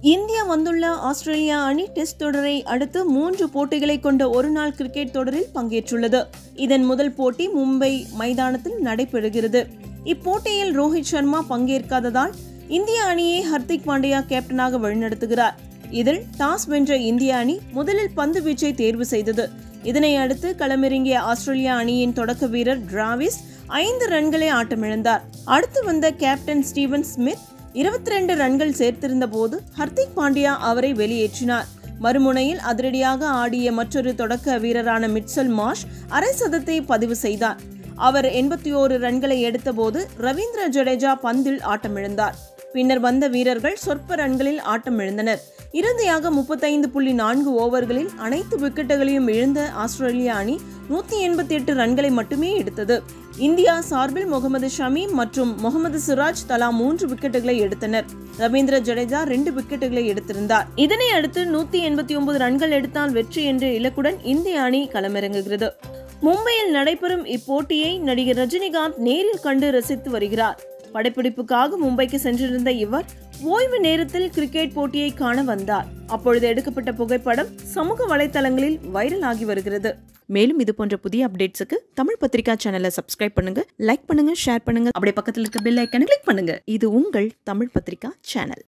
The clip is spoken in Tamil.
இந்தியா வந்துள்ள ஆஸ்திரேலியா அணி டெஸ்ட் தொடரை அடுத்து மூன்று போட்டிகளை கொண்ட ஒருநாள் கிரிக்கெட் தொடரில் பங்கேற்றுள்ளது இதன் முதல் போட்டி மும்பை மைதானத்தில் நடைபெறுகிறது இப்போட்டியில் ரோஹித் சர்மா பங்கேற்காததால் இந்திய அணியை ஹர்திக் பாண்டியா கேப்டனாக வழிநடத்துகிறார் இதில் டாஸ் வென்ற இந்திய அணி முதலில் பந்து வீச்சை தேர்வு செய்தது இதனை அடுத்து களமிறங்கிய ஆஸ்திரேலியா அணியின் தொடக்க வீரர் டிராவிஸ் ஐந்து ரன்களை ஆட்டமிழந்தார் அடுத்து வந்த கேப்டன் ஸ்டீவன் ஸ்மித் இருபத்தி ரெண்டு ரன்கள் சேர்த்திருந்த போது ஹர்திக் பாண்டியா அவரை வெளியேற்றினார் மறுமுனையில் அதிரடியாக ஆடிய மற்றொரு தொடக்க வீரரான மிட்சல் மாஷ் அரை சதத்தை பதிவு செய்தார் அவர் எண்பத்தி ஓரு ரன்களை எடுத்தபோது ரவீந்திர ஜடேஜா பந்தில் ஆட்டமிழந்தார் பின்னர் வந்த வீரர்கள் சொற்ப ரன்களில் ஆட்டமிழந்தனர் இறுதியாக முப்பத்தைந்து புள்ளி நான்கு ஓவர்களில் அனைத்து விக்கெட்டுகளையும் இழந்த ஆஸ்திரேலிய அணி நூத்தி எண்பத்தி எட்டு ரன்களை மட்டுமே எடுத்தது இந்தியா சார்பில் முகமது ஷமி மற்றும் முகமது சிராஜ் தலா மூன்று விக்கெட்டுகளை எடுத்தனர் ரவீந்திர ஜடேஜா ரெண்டு விக்கெட்டுகளை எடுத்திருந்தார் இதனை அடுத்து நூத்தி எண்பத்தி ஒன்பது ரன்கள் எடுத்தால் வெற்றி என்ற இலக்குடன் இந்திய அணி களமிறங்குகிறது மும்பையில் நடைபெறும் இப்போட்டியை நடிகர் ரஜினிகாந்த் நேரில் கண்டு ரசித்து வருகிறார் படப்பிடிப்புக்காக மும்பைக்கு சென்றிருந்த இவர் ஓய்வு நேரத்தில் கிரிக்கெட் போட்டியை காண வந்தார் அப்பொழுது எடுக்கப்பட்ட புகைப்படம் சமூக வலைதளங்களில் வைரல் ஆகி வருகிறது மேலும் இது போன்ற புதிய அப்டேட்ஸுக்கு தமிழ் பத்திரிகா சேனலை சப்ஸ்கிரைப் பண்ணுங்க லைக் பண்ணுங்க ஷேர் பண்ணுங்க அப்படியே பக்கத்தில் இருக்க பெல் ஐக்கனை கிளிக் பண்ணுங்க இது உங்கள் தமிழ் பத்திரிகா சேனல்